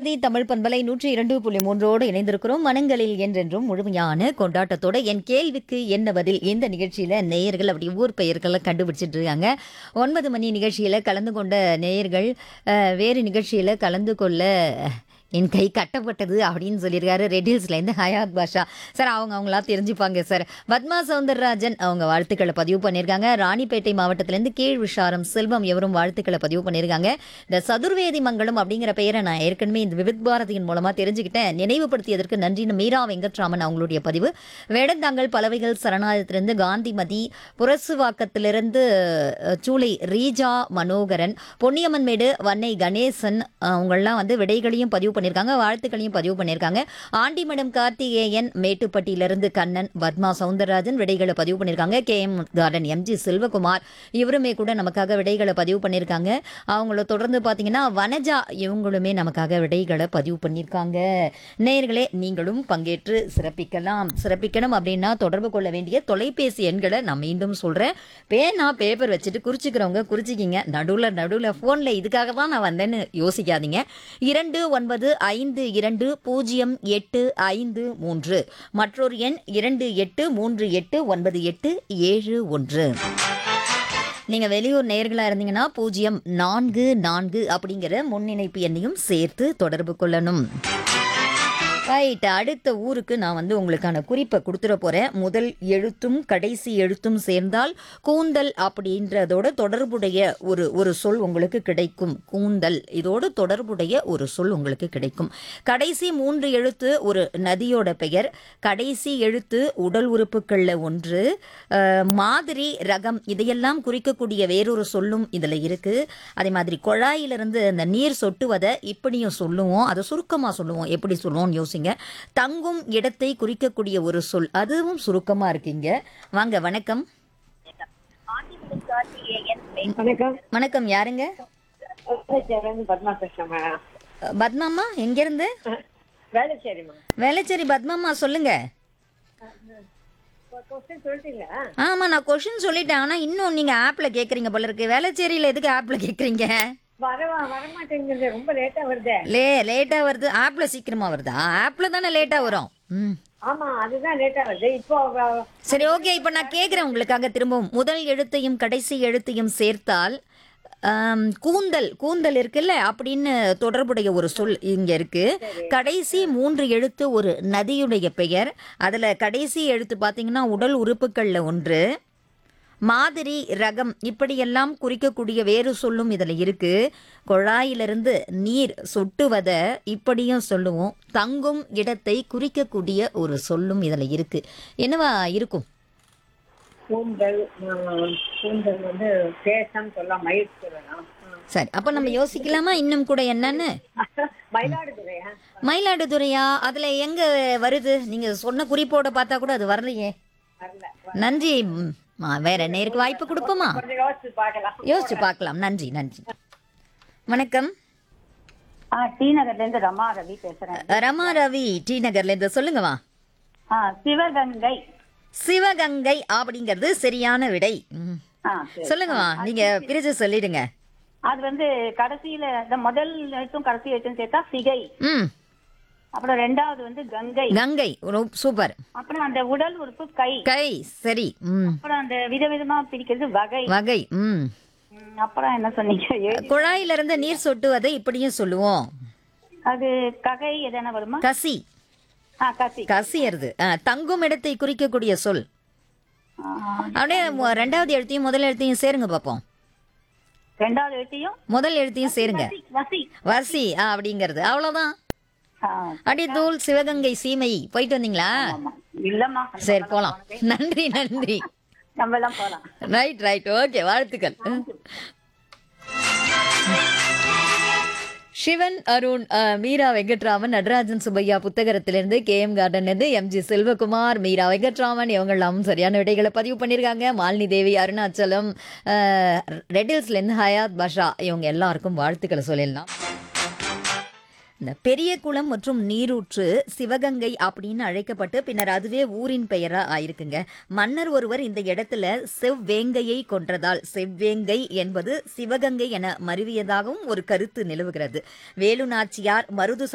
பாரதி தமிழ் பண்பலை நூற்றி இரண்டு புள்ளி மூன்றோடு இணைந்திருக்கிறோம் மனங்களில் என்றென்றும் முழுமையான கொண்டாட்டத்தோட என் கேள்விக்கு என்ன பதில் இந்த நிகழ்ச்சியில நேயர்கள் அப்படி ஊர் பெயர்களை கண்டுபிடிச்சிட்டு இருக்காங்க ஒன்பது மணி நிகழ்ச்சியில கலந்து கொண்ட நேயர்கள் அஹ், வேறு நிகழ்ச்சியில கலந்து கொள்ள என் கை கட்டப்பட்டது அப்படின்னு சொல்லியிருக்காரு ரெட்டில்ஸ்லேருந்து ஹயாத் பாஷா சார் அவங்க அவங்களா தெரிஞ்சுப்பாங்க சார் பத்மா சவுந்தரராஜன் அவங்க வாழ்த்துக்களை பதிவு பண்ணியிருக்காங்க ராணிப்பேட்டை மாவட்டத்திலேருந்து கீழ் விஷாரம் செல்வம் எவரும் வாழ்த்துக்களை பதிவு பண்ணியிருக்காங்க இந்த சதுர்வேதி மங்கலம் அப்படிங்கிற பெயரை நான் ஏற்கனவே இந்த விவித் பாரதியின் மூலமாக தெரிஞ்சுக்கிட்டேன் நினைவுபடுத்தியதற்கு நன்றின்னு மீரா வெங்கட்ராமன் அவங்களுடைய பதிவு வேடந்தாங்கல் பலவைகள் சரணாலயத்திலிருந்து காந்திமதி புரசுவாக்கத்திலிருந்து அஹ், சூளை ரீஜா மனோகரன் பொன்னியம்மன்மேடு வன்னை கணேசன் அஹ், அவங்கெல்லாம் வந்து விடைகளையும் பதிவு பண்ணியிருக்காங்க வாழ்த்துக்களையும் பதிவு பண்ணியிருக்காங்க ஆண்டிமடம் கார்த்திகேயன் மேட்டுப்பட்டியிலிருந்து கண்ணன் பத்மா சவுந்தரராஜன் விடைகளை பதிவு பண்ணியிருக்காங்க K M garden MG Selvakumar இவருமே கூட நமக்காக விடைகளை பதிவு பண்ணியிருக்காங்க அவங்கள தொடர்ந்து பார்த்தீங்கன்னா வனஜா இவங்களுமே நமக்காக விடைகளை பதிவு பண்ணியிருக்காங்க நேயர்களே நீங்களும் பங்கேற்று சிறப்பிக்கலாம் சிறப்பிக்கணும் அப்படின்னா தொடர்பு கொள்ள வேண்டிய தொலைபேசி எண்களை நான் மீண்டும் சொல்கிறேன் பேனா பேப்பர் வச்சுட்டு குறிச்சிக்கிறவங்க குறிச்சிக்கிங்க நடுவில் நடுவில் ஃபோனில் இதுக்காக தான் நான் வந்தேன்னு யோசிக்காதீங்க இரண்டு ஒன்பது ஐந்து இரண்டு பூஜ்ஜியம் எட்டு ஐந்து மூன்று மற்றொரு எண் இரண்டு எட்டு மூன்று எட்டு ஒன்பது எட்டு ஏழு ஒன்று நீங்கள் வெளியூர் நேர்களாக இருந்தீங்கன்னா பூஜ்ஜியம் நான்கு நான்கு அப்படிங்கிற முன்னிணைப்பு எண்ணையும் சேர்த்து தொடர்பு கொள்ளணும் ரைட் அடுத்த ஊருக்கு நான் வந்து உங்களுக்கான குறிப்பை கொடுத்துட போகிறேன் முதல் எழுத்தும் கடைசி எழுத்தும் சேர்ந்தால் கூந்தல் அப்படின்றதோட தொடர்புடைய ஒரு ஒரு சொல் உங்களுக்கு கிடைக்கும் கூந்தல் இதோடு தொடர்புடைய ஒரு சொல் உங்களுக்கு கிடைக்கும் கடைசி மூன்று எழுத்து ஒரு நதியோட பெயர் கடைசி எழுத்து உடல் உறுப்புகளில் ஒன்று அஹ், மாதிரி ரகம் இதையெல்லாம் குறிக்கக்கூடிய வேறொரு சொல்லும் இதில் இருக்குது அதே மாதிரி குழாயிலிருந்து அந்த நீர் சொட்டுவதை இப்படியும் சொல்லுவோம் அதை சுருக்கமாக சொல்லுவோம் எப்படி சொல்லுவோம்னு யோசிங்க தங்கும் இடத்தை குறிக்கக்கூடிய ஒரு சொல் அதுவும் சுருக்கமாக இருக்குங்க வாங்க வணக்கம் வணக்கம் வணக்கம் யாருங்க வேலைச்சேரி பத்மா பேசுறேன் மேடம் அஹ், பத்மாம்மா எங்கேருந்து வேலைச்சேரிம்மா வேலைச்சேரி பத்மாம்மா சொல்லுங்க கொஸ்டின் சொல்லிட்டீங்களா ஆமாம் நான் கொஷின் சொல்லிட்டேன் ஆனால் இன்னும் நீங்கள் ஆப்பில் கேட்குறீங்க போல இருக்கு வேலைச்சேரியில் எதுக்கு ஆப்பில் கேட்குறீங்க வரவா வரமாட்டேங்குது ரொம்ப லேட்டா வருதே லே லேட்டாக வருது ஆப்பில் சீக்கிரமாக வருதா ஆப்பில் தானே லேட்டாக வரும் ம் ஆமா அதுதான் லேட்டா வருது இப்போ அவ- சரி ஓகே இப்போ நான் கேட்குறேன் உங்களுக்காக திரும்பவும் முதல் எழுத்தையும் கடைசி எழுத்தையும் சேர்த்தால் ஆம், கூந்தல் கூந்தல் இருக்குல்ல அப்படின்னு தொடர்புடைய ஒரு சொல் இங்க இருக்கு கடைசி மூன்று எழுத்து ஒரு நதியுடைய பெயர் அதுல கடைசி எழுத்து பார்த்தீங்கன்னா உடல் உறுப்புகள்ல ஒன்று மாதிரி ரகம் இப்படியெல்லாம் குறிக்கக்கூடிய வேறு சொல்லும் இதில் இருக்கு குழாயிலிருந்து நீர் சொட்டுவதை இப்படியும் சொல்லுவோம் தங்கும் இடத்தை குறிக்கக்கூடிய ஒரு சொல்லும் இதில் இருக்கு என்னவா இருக்கும் கூந்தல் ஆஹ், கூந்தல் வந்து தேசம் சொல்லலாம் மயில் சொல்லலாம் சரி அப்போ நம்ம யோசிக்கலாமா இன்னும் கூட என்னன்னு மயிலாடுதுறையா மயிலாடுதுறையா அதில் எங்கே வருது நீங்கள் சொன்ன குறிப்போட பார்த்தா கூட அது வரலையே வரல நன்றி ம், ஆ, வேற நேருக்கு வாய்ப்பு கொடுப்போமா கொஞ்சம் யோசிச்சு பார்க்கலாம் யோசிச்சு பார்க்கலாம் நன்றி நன்றி வணக்கம் ஆ டி நகர்ல இருந்து ரமா ரவி பேசுறேன் ரமா ரவி டி நகர்ல இருந்து சொல்லுங்கம்மா ஆ சிவகங்கை சிவகங்கை அப்படிங்கிறது சரியான விடை ம். ஆ சரி. சொல்லுங்கம்மா நீங்க பிரிச்சு சொல்லிடுங்க அது வந்து கடைசியில இந்த முதல் எழுத்தும் கடைசி எழுத்தும் சேர்த்தா சிகை ம் அப்புறம் ரெண்டாவது வந்து கங்கை கங்கை ரொ- சூப்பர் அப்புறம் அந்த உடல் உறுப்பு கை கை சரி ம் அப்புறம் அந்த விதவிதமா பிரிக்கிறது வகை வகை ம் ம், அப்புறம் என்ன சொன்னீங்க எழுதி- குழாயில இருந்து நீர் சொட்டுவதை இப்படியும் சொல்லுவோம் அது ககை எதனா வருமா கசி ஆ கசி கசியறது ஆ, தங்கும் இடத்தை குறிக்கக்கூடிய சொல் ஆ, அப்படியே மு- ரெண்டாவது எழுத்தையும் முதல் எழுத்தையும் சேருங்க பார்ப்போம் ரெண்டாவது எழுத்தையும் முதல் எழுத்தையும் சேருங்க வசி, வசி வசி ஆ அப்படிங்கிறது அவ்வளோதான் ஆ, அடித்தூள் சிவகங்கை சீமை போயிட்டு வந்தீங்களா ஆமா. இல்லம்மா சரி போலாம் நன்றி நன்றி நம்ம எல்லாம் போலாம் ரைட் ரைட் ஓகே வாழ்த்துக்கள் சிவன் அருண் அஹ், மீரா வெங்கட்ராமன் நடராஜன் சுப்பையா புத்தகத்திலிருந்து கே எம் கார்டன்லேருந்து எம்ஜி செல்வகுமார் மீரா வெங்கட்ராமன் இவங்கெல்லாம் சரியான விடைகளை பதிவு பண்ணியிருக்காங்க மாலினி தேவி அருணாச்சலம் அஹ், ரெட்டில்ஸ்லேருந்து ஹயாத் பாஷா இவங்க எல்லாருக்கும் வாழ்த்துக்களை சொல்லிடலாம் இந்த பெரிய குளம் மற்றும் நீரூற்று சிவகங்கை அப்படின்னு அழைக்கப்பட்டு பின்னர் அதுவே ஊரின் பெயரா ஆயிருக்குங்க மன்னர் ஒருவர் இந்த இடத்துல செவ்வேங்கையை கொன்றதால் செவ்வேங்கை என்பது சிவகங்கை என மருவியதாகவும் ஒரு கருத்து நிலவுகிறது வேலு நாச்சியார் மருது